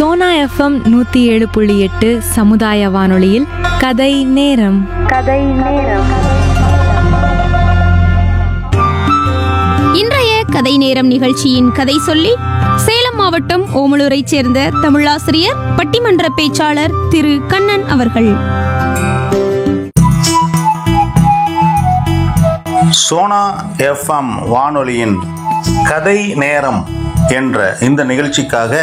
Sona FM நூற்றி ஏழு புள்ளி எட்டு சமுதாய வானொலியில் கதை நேரம் இன்றைய கதை நேரம் நிகழ்ச்சியின் கதை சொல்லி சேலம் மாவட்டம் ஓமலூரைச் சேர்ந்த தமிழாசிரியர் பட்டிமன்ற பேச்சாளர் திரு கண்ணன் அவர்கள் சோனா எஃப்எம் வானொலியின் கதை நேரம் என்ற இந்த நிகழ்ச்சிக்காக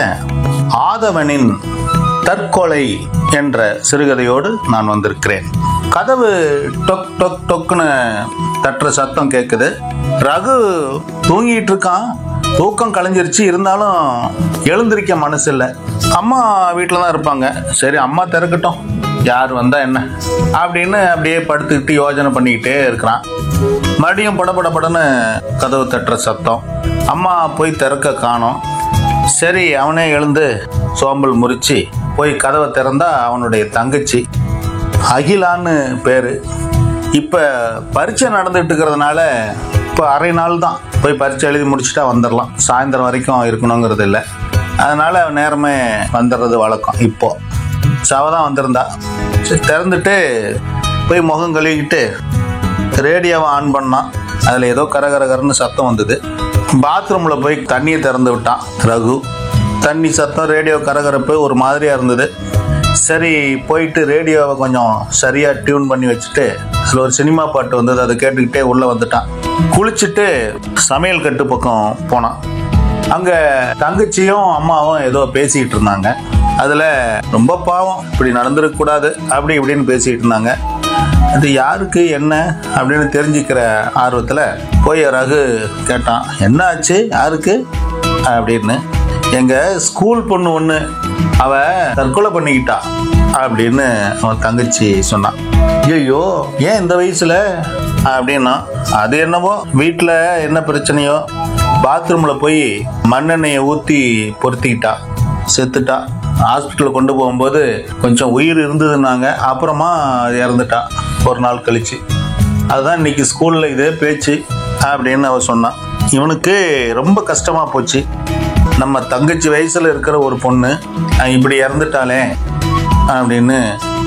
ஆதவனின் தற்கொலை என்ற சிறுகதையோடு நான் வந்திருக்கிறேன் கதவு டொக் டொக் டொக்குன்னு தட்டுற சத்தம் கேட்குது ரகு தூங்கிட்டு இருக்கான் தூக்கம் கலைஞ்சிருச்சு இருந்தாலும் எழுந்திருக்க மனசு இல்லை அம்மா வீட்டில் தான் இருப்பாங்க சரி அம்மா திறக்கட்டும் யார் வந்தா என்ன அப்படின்னு அப்படியே படுத்துக்கிட்டு யோசனை பண்ணிக்கிட்டே இருக்கிறான் மறுபடியும் பட பட படன்னு கதவு தட்டுற சத்தம் அம்மா போய் திறக்க காணோம் சரி அவனே எழுந்து சோம்பல் முறிச்சு போய் கதவை திறந்தா அவனுடைய தங்கச்சி அகிலான்னு பேர் இப்போ பரீட்சை நடந்துட்டு இருக்கிறதுனால இப்போ அரை நாள் தான் போய் பரீட்சை எழுதி முடிச்சுட்டா வந்துடலாம் சாயந்தரம் வரைக்கும் இருக்கணுங்கிறது இல்லை அதனால நேரமே வந்துடுறது வழக்கம் இப்போ சவதான் வந்திருந்தா சரி திறந்துட்டு போய் முகம் கழுவிக்கிட்டு ரேடியோவை ஆன் பண்ணான் அதில் ஏதோ கரகரகரன்னு சத்தம் வந்தது பாத்ரூமில் போய் தண்ணியை திறந்து விட்டான் ரகு தண்ணி சத்தம் ரேடியோ கரகரப்பு ஒரு மாதிரியாக இருந்தது சரி போயிட்டு ரேடியோவை கொஞ்சம் சரியாக டியூன் பண்ணி வச்சுட்டு அதில் ஒரு சினிமா பாட்டு வந்தது அதை கேட்டுக்கிட்டே உள்ளே வந்துட்டான் குளிச்சுட்டு சமையல் கட்டு பக்கம் போனான் அங்கே தங்கச்சியும் அம்மாவும் ஏதோ பேசிக்கிட்டு இருந்தாங்க அதில் ரொம்ப பாவம் இப்படி நடந்துடக்கூடாது அப்படி இப்படின்னு பேசிக்கிட்டு இருந்தாங்க அது யாருக்கு என்ன அப்படின்னு தெரிஞ்சுக்கிற ஆர்வத்தில் போய் ரகு கேட்டான் என்ன ஆச்சு யாருக்கு அப்படின்னு எங்கள் ஸ்கூல் பொண்ணு ஒன்று அவ தற்கொலை பண்ணிக்கிட்டா அப்படின்னு அவன் தங்கச்சி சொன்னான் ஐயோ ஏன் இந்த வயசுல அப்படின்னா அது என்னவோ வீட்டில் என்ன பிரச்சனையோ பாத்ரூமில் போய் மண்ணெண்ணெயை ஊற்றி பொருத்திக்கிட்டா செத்துட்டா ஹாஸ்பிட்டல் கொண்டு போகும்போது கொஞ்சம் உயிர் இருந்ததுன்னாங்க அப்புறமா இறந்துட்டா ஒரு நாள் கழிச்சு அதுதான் இன்னைக்கு ஸ்கூலில் இதே பேச்சு அப்படின்னு அவ சொன்னான் இவனுக்கு ரொம்ப கஷ்டமாக போச்சு நம்ம தங்கச்சி வயசில் இருக்கிற ஒரு பொண்ணு அஹ் இப்படி இறந்துட்டாளே அப்படின்னு